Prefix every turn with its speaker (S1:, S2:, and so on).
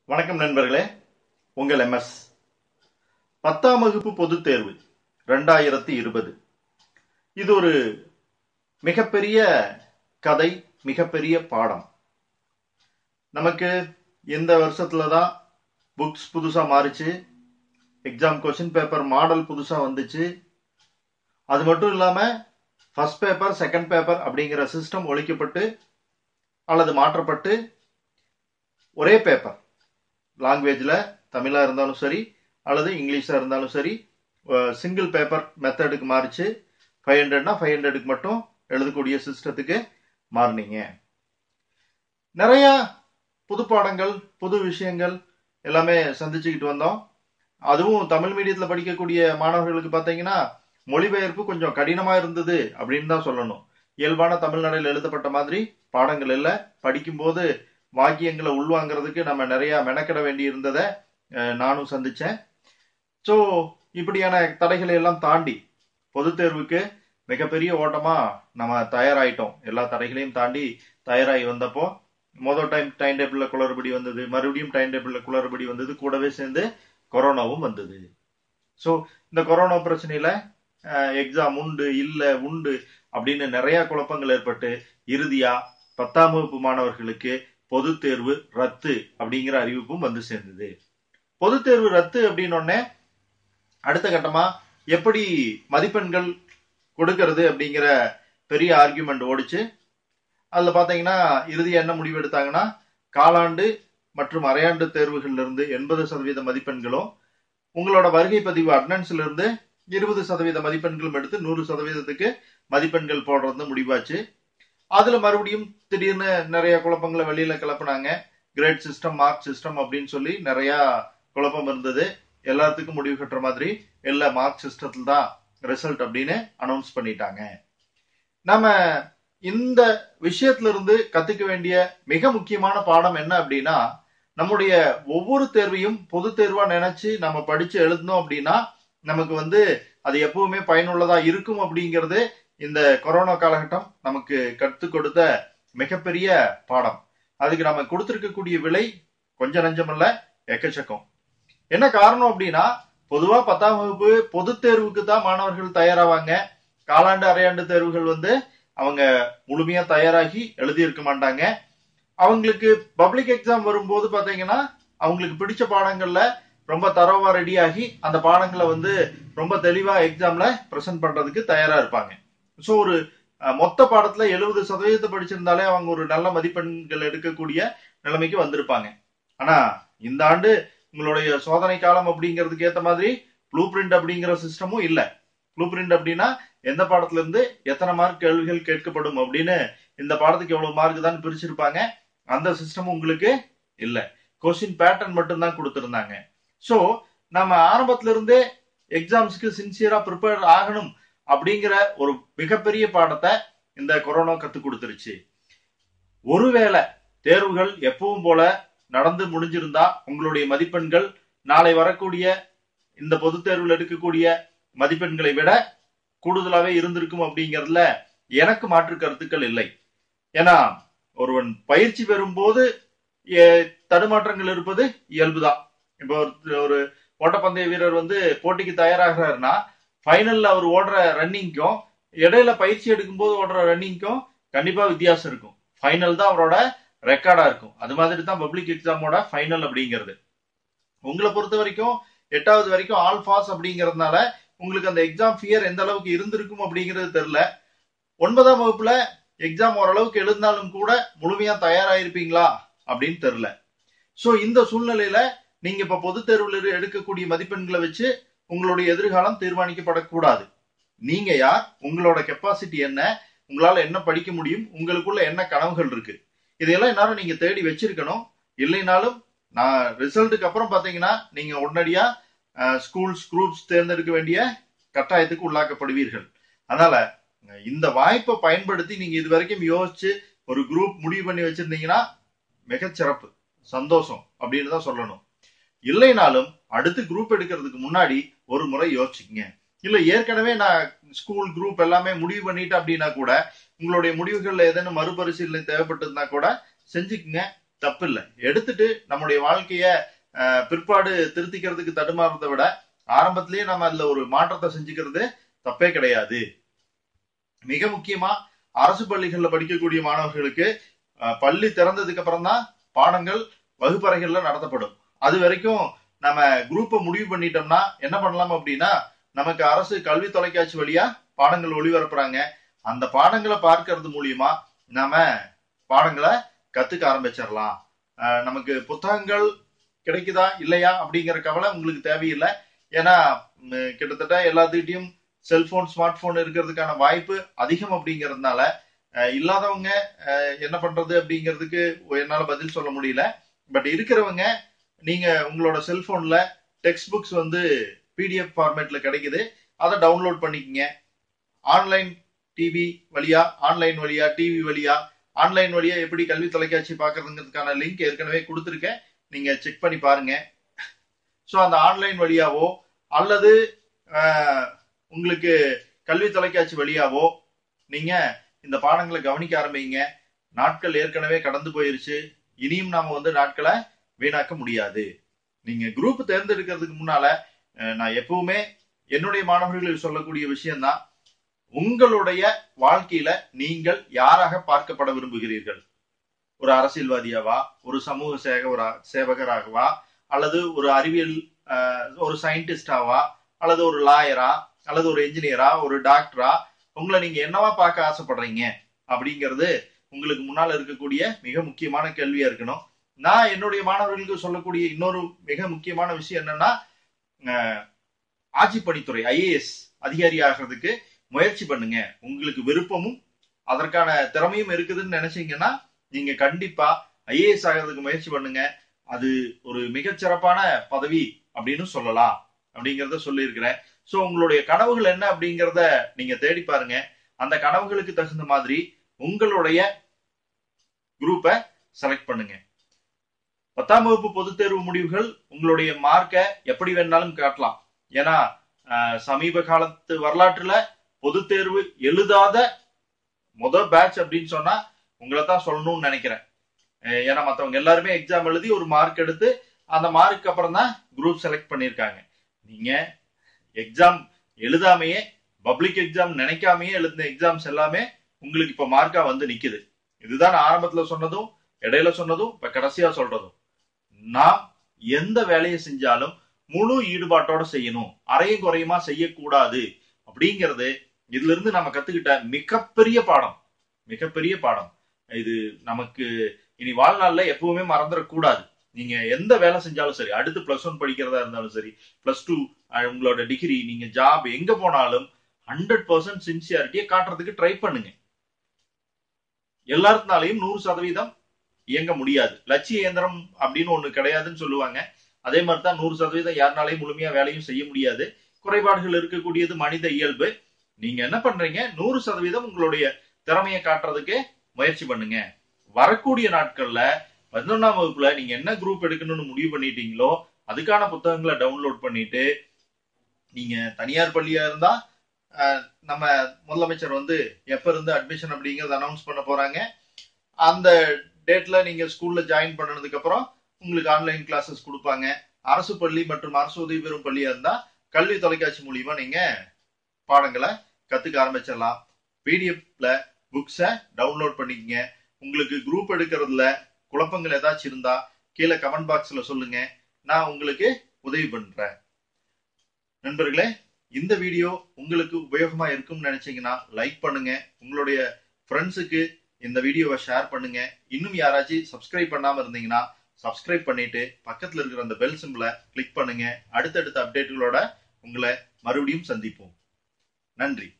S1: வணக்கம் நண்பர்களே உங்கள் எம்எஸ் பத்தாம் வகுப்பு பொதுத் தேர்வு ரெண்டாயிரத்தி இருபது இது ஒரு மிகப்பெரிய கதை மிகப்பெரிய பாடம் நமக்கு இந்த வருஷத்துல தான் புக்ஸ் புதுசா மாறிச்சு எக்ஸாம் கொஸ்டின் பேப்பர் மாடல் புதுசா வந்துச்சு அது மட்டும் இல்லாம ஃபர்ஸ்ட் பேப்பர் செகண்ட் பேப்பர் அப்படிங்கிற சிஸ்டம் ஒழிக்கப்பட்டு அல்லது மாற்றப்பட்டு ஒரே பேப்பர் லாங்குவேஜில் தமிழாக இருந்தாலும் சரி அல்லது இங்கிலீஷாக இருந்தாலும் சரி சிங்கிள் பேப்பர் மெத்தடுக்கு மாறிச்சு ஃபைவ் ஹண்ட்ரட்னா ஃபைவ் ஹண்ட்ரடுக்கு மட்டும் எழுதக்கூடிய சிஸ்டத்துக்கு மாறினீங்க நிறைய புது பாடங்கள் புது விஷயங்கள் எல்லாமே சந்திச்சுக்கிட்டு வந்தோம் அதுவும் தமிழ் மீடியத்தில் படிக்கக்கூடிய மாணவர்களுக்கு பார்த்தீங்கன்னா மொழிபெயர்ப்பு கொஞ்சம் கடினமா இருந்தது அப்படின்னு தான் சொல்லணும் இயல்பான தமிழ்நாட்டில் எழுதப்பட்ட மாதிரி பாடங்கள் இல்லை படிக்கும்போது வாக்கியங்களை உள்வாங்கிறதுக்கு நம்ம நிறைய மெனக்கிட வேண்டி இருந்ததை நானும் சந்திச்சேன் ஸோ இப்படியான தடைகளை எல்லாம் தாண்டி பொது தேர்வுக்கு மிகப்பெரிய ஓட்டமா நம்ம தயாராயிட்டோம் எல்லா தடைகளையும் தாண்டி தயாராகி வந்தப்போ மொதல் டைம் டைம் டேபிள்ல குளறுபடி வந்தது மறுபடியும் டைம் டேபிள்ல குளறுபடி வந்தது கூடவே சேர்ந்து கொரோனாவும் வந்தது ஸோ இந்த கொரோனா பிரச்சனையில எக்ஸாம் உண்டு இல்ல உண்டு அப்படின்னு நிறைய குழப்பங்கள் ஏற்பட்டு இறுதியா பத்தாம் வகுப்பு மாணவர்களுக்கு பொது தேர்வு ரத்து அப்படிங்கிற அறிவிப்பும் வந்து சேர்ந்தது பொது தேர்வு ரத்து அப்படின்னு அடுத்த கட்டமா எப்படி மதிப்பெண்கள் கொடுக்கறது அப்படிங்கிற பெரிய ஆர்குமெண்ட் ஓடிச்சு அதுல பாத்தீங்கன்னா இறுதி என்ன முடிவு எடுத்தாங்கன்னா காலாண்டு மற்றும் அரையாண்டு தேர்வுகள்ல இருந்து எண்பது சதவீத மதிப்பெண்களும் உங்களோட வருகை பதிவு அட்டனன்ஸ்ல இருந்து இருபது சதவீத மதிப்பெண்களும் எடுத்து நூறு சதவீதத்துக்கு மதிப்பெண்கள் போடுறது முடிவாச்சு அதுல மறுபடியும் திடீர்னு நிறைய குழப்பங்களை வெளியில கிளப்புனாங்க கிரேட் சிஸ்டம் மார்க் சிஸ்டம் அப்படின்னு சொல்லி நிறைய குழப்பம் இருந்தது எல்லாத்துக்கும் முடிவு கட்டுற மாதிரி எல்லா மார்க் சிஸ்டத்துல தான் ரிசல்ட் அப்படின்னு அனௌன்ஸ் பண்ணிட்டாங்க நம்ம இந்த விஷயத்துல இருந்து கத்துக்க வேண்டிய மிக முக்கியமான பாடம் என்ன அப்படின்னா நம்முடைய ஒவ்வொரு தேர்வையும் பொது தேர்வா நினைச்சு நம்ம படிச்சு எழுதணும் அப்படின்னா நமக்கு வந்து அது எப்பவுமே பயனுள்ளதா இருக்கும் அப்படிங்கிறது இந்த கொரோனா காலகட்டம் நமக்கு கத்து கொடுத்த மிகப்பெரிய பாடம் அதுக்கு நம்ம கொடுத்திருக்கக்கூடிய விலை கொஞ்சம் நஞ்சமல்ல எக்கச்சக்கம் என்ன காரணம் அப்படின்னா பொதுவா பத்தாம் வகுப்பு பொது தேர்வுக்கு தான் மாணவர்கள் தயாராவாங்க காலாண்டு அரையாண்டு தேர்வுகள் வந்து அவங்க முழுமையா தயாராகி எழுதியிருக்க மாட்டாங்க அவங்களுக்கு பப்ளிக் எக்ஸாம் வரும்போது பாத்தீங்கன்னா அவங்களுக்கு பிடிச்ச பாடங்கள்ல ரொம்ப தரவா ரெடி ஆகி அந்த பாடங்களை வந்து ரொம்ப தெளிவா எக்ஸாம்ல ப்ரெசென்ட் பண்றதுக்கு தயாரா இருப்பாங்க ஸோ ஒரு மொத்த பாடத்துல எழுபது சதவீதத்தை படிச்சிருந்தாலே அவங்க ஒரு நல்ல மதிப்பெண்கள் எடுக்கக்கூடிய நிலைமைக்கு வந்திருப்பாங்க ஆனா இந்த ஆண்டு உங்களுடைய சோதனை காலம் அப்படிங்கிறதுக்கு ஏத்த மாதிரி ப்ளூ பிரிண்ட் அப்படிங்கிற சிஸ்டமும் இல்லை ப்ளூ பிரிண்ட் அப்படின்னா எந்த பாடத்துல இருந்து எத்தனை மார்க் கேள்விகள் கேட்கப்படும் அப்படின்னு இந்த பாடத்துக்கு எவ்வளவு மார்க் தான் பிரிச்சிருப்பாங்க அந்த சிஸ்டம் உங்களுக்கு இல்லை கொஸ்டின் பேட்டர்ன் மட்டும்தான் கொடுத்துருந்தாங்க ஸோ நம்ம ஆரம்பத்துல இருந்தே எக்ஸாம்ஸ்க்கு சின்சியரா ப்ரிப்பேர் ஆகணும் அப்படிங்கிற ஒரு மிகப்பெரிய பாடத்தை இந்த கொரோனா கத்து கொடுத்துருச்சு ஒருவேளை தேர்வுகள் எப்பவும் போல நடந்து முடிஞ்சிருந்தா உங்களுடைய மதிப்பெண்கள் நாளை வரக்கூடிய இந்த பொது தேர்வில் எடுக்கக்கூடிய மதிப்பெண்களை விட கூடுதலாவே இருந்திருக்கும் அப்படிங்கறதுல எனக்கு மாற்று கருத்துக்கள் இல்லை ஏன்னா ஒருவன் பயிற்சி பெறும்போது தடுமாற்றங்கள் இருப்பது இயல்புதான் இப்போ ஒரு ஓட்டப்பந்தய வீரர் வந்து போட்டிக்கு தயாராகிறாருன்னா ஃபைனல்ல அவர் ஓடுற ரன்னிங்க்கும் இடையில பயிற்சி எடுக்கும் போது ஓடுற ரன்னிங்க்கும் கண்டிப்பா வித்தியாசம் இருக்கும் ஃபைனல் தான் அவரோட ரெக்கார்டா இருக்கும் அது மாதிரி தான் பப்ளிக் எக்ஸாமோட ஃபைனல் அப்படிங்கிறது உங்களை பொறுத்த வரைக்கும் எட்டாவது வரைக்கும் ஆல் பாஸ் அப்படிங்கறதுனால உங்களுக்கு அந்த எக்ஸாம் ஃபியர் எந்த அளவுக்கு இருந்திருக்கும் அப்படிங்கிறது தெரியல ஒன்பதாம் வகுப்புல எக்ஸாம் ஓரளவுக்கு எழுதினாலும் கூட முழுமையா தயாராயிருப்பீங்களா அப்படின்னு தெரியல சோ இந்த சூழ்நிலையில நீங்க இப்ப பொது தேர்வுல எடுக்கக்கூடிய மதிப்பெண்களை வச்சு உங்களுடைய எதிர்காலம் தீர்மானிக்கப்படக்கூடாது நீங்க யார் உங்களோட கெப்பாசிட்டி என்ன உங்களால என்ன படிக்க முடியும் உங்களுக்குள்ள என்ன கனவுகள் இருக்கு இதையெல்லாம் என்னாலும் நீங்க தேடி வச்சிருக்கணும் இல்லைனாலும் நான் ரிசல்ட்டுக்கு அப்புறம் பாத்தீங்கன்னா நீங்க உடனடியா ஸ்கூல்ஸ் குரூப்ஸ் தேர்ந்தெடுக்க வேண்டிய கட்டாயத்துக்கு உள்ளாக்கப்படுவீர்கள் அதனால இந்த வாய்ப்பை பயன்படுத்தி நீங்க இது வரைக்கும் யோசிச்சு ஒரு குரூப் முடிவு பண்ணி வச்சிருந்தீங்கன்னா மிகச்சிறப்பு சந்தோஷம் அப்படின்னு தான் சொல்லணும் இல்லைனாலும் அடுத்து குரூப் எடுக்கிறதுக்கு முன்னாடி ஒரு முறை யோசிச்சுக்கங்க இல்ல ஏற்கனவே நான் ஸ்கூல் குரூப் எல்லாமே முடிவு பண்ணிட்டு அப்படின்னா கூட உங்களுடைய முடிவுகள்ல ஏதேனும் மறுபரிசீலனை தேவைப்பட்டதுன்னா கூட செஞ்சுக்குங்க தப்பு இல்லை எடுத்துட்டு நம்முடைய வாழ்க்கைய அஹ், பிற்பாடு திருத்திக்கிறதுக்கு தடுமாறதை விட ஆரம்பத்திலேயே நம்ம அதுல ஒரு மாற்றத்தை செஞ்சுக்கிறது தப்பே கிடையாது மிக முக்கியமா அரசு பள்ளிகள்ல படிக்கக்கூடிய மாணவர்களுக்கு அஹ், பள்ளி திறந்ததுக்கு அப்புறம் தான் பாடங்கள் வகுப்பறைகள்ல நடத்தப்படும் அது வரைக்கும் நம்ம குரூப்பை முடிவு பண்ணிட்டோம்னா என்ன பண்ணலாம் அப்படின்னா நமக்கு அரசு கல்வி தொலைக்காட்சி வழியா பாடங்கள் ஒளிபரப்புறாங்க அந்த பாடங்களை பார்க்கறது மூலியமா நாம பாடங்களை கத்துக்க ஆரம்பிச்சிடலாம் அஹ், நமக்கு புத்தகங்கள் கிடைக்குதா இல்லையா அப்படிங்கிற கவலை உங்களுக்கு தேவையில்லை ஏன்னா ம், கிட்டத்தட்ட எல்லாத்துக்கிட்டையும் செல்போன் ஸ்மார்ட் போன் இருக்கிறதுக்கான வாய்ப்பு அதிகம் அப்படிங்கறதுனால அஹ், இல்லாதவங்க அஹ், என்ன பண்றது அப்படிங்கிறதுக்கு என்னால பதில் சொல்ல முடியல பட் இருக்கிறவங்க நீங்க உங்களோட செல்போன்ல டெக்ஸ்ட் புக்ஸ் வந்து பிடிஎஃப் ஃபார்மேட்ல கிடைக்குது அதை டவுன்லோட் பண்ணிக்கங்க ஆன்லைன் டிவி வழியா ஆன்லைன் வழியா டிவி வழியா ஆன்லைன் வழியா எப்படி கல்வி தொலைக்காட்சி பார்க்கறதுங்கிறதுக்கான லிங்க் ஏற்கனவே கொடுத்துருக்கேன் நீங்க செக் பண்ணி பாருங்க ஸோ அந்த ஆன்லைன் வழியாவோ அல்லது அஹ், உங்களுக்கு கல்வி தொலைக்காட்சி வழியாவோ நீங்க இந்த பாடங்களை கவனிக்க ஆரம்பிங்க நாட்கள் ஏற்கனவே கடந்து போயிருச்சு இனியும் நாம வந்து நாட்களை வீணாக்க முடியாது நீங்க குரூப் தேர்ந்தெடுக்கிறதுக்கு முன்னால அஹ், நான் எப்பவுமே என்னுடைய மாணவர்களுக்கு சொல்லக்கூடிய விஷயம்தான் உங்களுடைய வாழ்க்கையில நீங்கள் யாராக பார்க்கப்பட விரும்புகிறீர்கள் ஒரு அரசியல்வாதியாவா ஒரு சமூக சேக சேவகராகவா அல்லது ஒரு அறிவியல் அஹ், ஒரு சயின்டிஸ்டாவா அல்லது ஒரு லாயரா அல்லது ஒரு என்ஜினியரா ஒரு டாக்டரா உங்களை நீங்க என்னவா பார்க்க ஆசைப்படுறீங்க அப்படிங்கிறது உங்களுக்கு முன்னால இருக்கக்கூடிய மிக முக்கியமான கேள்வியா இருக்கணும் நான் என்னுடைய மாணவர்களுக்கு சொல்லக்கூடிய இன்னொரு மிக முக்கியமான விஷயம் என்னன்னா அஹ், ஆட்சிப்பணித்துறை ஐஏஎஸ் அதிகாரி ஆகிறதுக்கு முயற்சி பண்ணுங்க உங்களுக்கு விருப்பமும் அதற்கான திறமையும் இருக்குதுன்னு நினைச்சீங்கன்னா நீங்க கண்டிப்பா ஐஏஎஸ் ஆகிறதுக்கு முயற்சி பண்ணுங்க அது ஒரு மிகச்சிறப்பான பதவி அப்படின்னு சொல்லலாம் அப்படிங்கறத சொல்லியிருக்கிறேன் சோ உங்களுடைய கனவுகள் என்ன அப்படிங்கறத நீங்க தேடி பாருங்க அந்த கனவுகளுக்கு தகுந்த மாதிரி உங்களுடைய குரூப்பை செலக்ட் பண்ணுங்க பத்தாம் வகுப்பு பொதுத் தேர்வு முடிவுகள் உங்களுடைய மார்க்கை எப்படி வேணாலும் காட்டலாம் ஏன்னா அஹ், சமீப காலத்து வரலாற்றுல பொதுத் தேர்வு எழுதாத முத பேட்ச் அப்படின்னு சொன்னா உங்களை தான் சொல்லணும்னு நினைக்கிறேன் அஹ், ஏன்னா மத்தவங்க எல்லாருமே எக்ஸாம் எழுதி ஒரு மார்க் எடுத்து அந்த மார்க்கு அப்புறம் தான் குரூப் செலக்ட் பண்ணியிருக்காங்க நீங்க எக்ஸாம் எழுதாமையே பப்ளிக் எக்ஸாம் நினைக்காமயே எழுதின எக்ஸாம்ஸ் எல்லாமே உங்களுக்கு இப்ப மார்க்கா வந்து நிக்குது இதுதான் நான் ஆரம்பத்துல சொன்னதும் இடையில சொன்னதும் இப்ப கடைசியா சொல்றதும் நாம் எந்த வேலையை செஞ்சாலும் முழு ஈடுபாட்டோட செய்யணும் அரையும் குறையுமா செய்யக்கூடாது அப்படிங்கிறது இதுல இருந்து நம்ம கத்துக்கிட்ட மிகப்பெரிய பாடம் மிகப்பெரிய பாடம் இது நமக்கு இனி வாழ்நாள்ல எப்பவுமே மறந்துடக்கூடாது நீங்க எந்த வேலை செஞ்சாலும் சரி அடுத்து பிளஸ் ஒன் படிக்கிறதா இருந்தாலும் சரி பிளஸ் டூ உங்களோட டிகிரி நீங்க ஜாப் எங்க போனாலும் ஹண்ட்ரட் பர்சன்ட் சின்சியாரிட்டியை காட்டுறதுக்கு ட்ரை பண்ணுங்க எல்லாருனாலையும் நூறு சதவீதம் இயங்க முடியாது லட்சிய இயந்திரம் அப்படின்னு ஒண்ணு கிடையாதுன்னு சொல்லுவாங்க அதே மாதிரி தான் நூறு சதவீதம் யாருனாலையும் முழுமையா வேலையும் செய்ய முடியாது குறைபாடுகள் இருக்கக்கூடியது மனித இயல்பு நீங்க என்ன பண்றீங்க நூறு சதவீதம் உங்களுடைய திறமையை காட்டுறதுக்கு முயற்சி பண்ணுங்க வரக்கூடிய நாட்கள்ல பதினொன்னாம் வகுப்புல நீங்க என்ன குரூப் எடுக்கணும்னு முடிவு பண்ணிட்டீங்களோ அதுக்கான புத்தகங்களை டவுன்லோட் பண்ணிட்டு நீங்க தனியார் பள்ளியா இருந்தா அஹ், நம்ம முதலமைச்சர் வந்து எப்ப இருந்து அட்மிஷன் அப்படிங்கறத அனௌன்ஸ் பண்ண போறாங்க அந்த டேட்ல நீங்க ஸ்கூல்ல ஜாயின் பண்ணதுக்கு அப்புறம் உங்களுக்கு ஆன்லைன் கிளாஸஸ் கொடுப்பாங்க அரசு பள்ளி மற்றும் அரசு உதவி பெறும் பள்ளியா இருந்தா கல்வி தொலைக்காட்சி மூலியமா நீங்க பாடங்களை கத்துக்க ஆரம்பிச்சிடலாம் பிடிஎஃப்ல புக்ஸை டவுன்லோட் பண்ணிக்கங்க உங்களுக்கு குரூப் எடுக்கிறதுல குழப்பங்கள் ஏதாச்சும் இருந்தா கீழே கமெண்ட் பாக்ஸ்ல சொல்லுங்க நான் உங்களுக்கு உதவி பண்றேன் நண்பர்களே இந்த வீடியோ உங்களுக்கு உபயோகமா இருக்கும்னு நினைச்சீங்கன்னா லைக் பண்ணுங்க உங்களுடைய ஃப்ரெண்ட்ஸுக்கு இந்த வீடியோவை ஷேர் பண்ணுங்க இன்னும் யாராச்சும் சப்ஸ்கிரைப் பண்ணாம இருந்தீங்கன்னா சப்ஸ்கிரைப் பண்ணிட்டு பக்கத்துல இருக்கிற அந்த பெல் சிம்பிளை கிளிக் பண்ணுங்க அடுத்தடுத்த அப்டேட்டுகளோட உங்களை மறுபடியும் சந்திப்போம் நன்றி